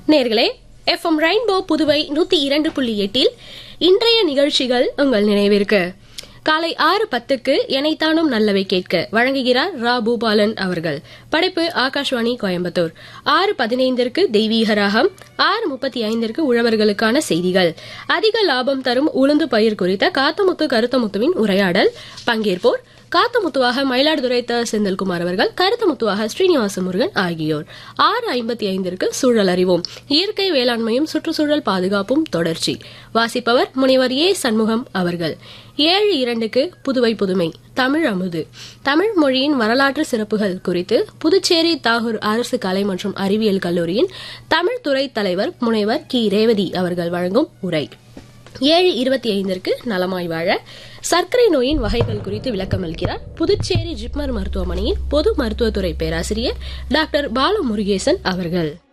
நேர்களே FM rainbow Puduvai நூத்தி இரண்டு புள்ளி எட்டில் இன்றைய நிகழ்ச்சிகள் உங்கள் நினைவிற்கு காலை ஆறு பத்துக்கு எனைத்தானும் நல்லவை கேட்க வழங்குகிறார் ரா பூபாலன் அவர்கள் படைப்பு ஆகாஷ்வாணி கோயம்புத்தூர் ஆறு பதினைந்திற்கு தெய்வீக ராகம் ஆறு முப்பத்தி ஐந்திற்கு உழவர்களுக்கான செய்திகள் அதிக லாபம் தரும் உளுந்து பயிர் குறித்த காத்தமுத்து கருத்தமுத்துவின் உரையாடல் பங்கேற்போர் காத்தமுத்துவாக மயிலாடுதுறை த செந்தில்குமார் அவர்கள் கருத்தமுத்துவாக ஸ்ரீனிவாச முருகன் ஆகியோர் ஆறு ஐம்பத்தி ஐந்திற்கு சூழல் அறிவோம் இயற்கை வேளாண்மையும் சுற்றுச்சூழல் பாதுகாப்பும் தொடர்ச்சி வாசிப்பவர் முனைவர் ஏ சண்முகம் அவர்கள் ஏழு இரண்டுக்கு புதுவை புதுமை தமிழ் அமுது தமிழ் மொழியின் வரலாற்று சிறப்புகள் குறித்து புதுச்சேரி தாகூர் அரசு கலை மற்றும் அறிவியல் கல்லூரியின் தமிழ் துறை தலைவர் முனைவர் கி ரேவதி அவர்கள் வழங்கும் உரை ஏழு இருபத்தி ஐந்திற்கு நலமாய் வாழ சர்க்கரை நோயின் வகைகள் குறித்து விளக்கம் அளிக்கிறார் புதுச்சேரி ஜிப்மர் மருத்துவமனையின் பொது மருத்துவத்துறை பேராசிரியர் டாக்டர் பாலு முருகேசன் அவர்கள்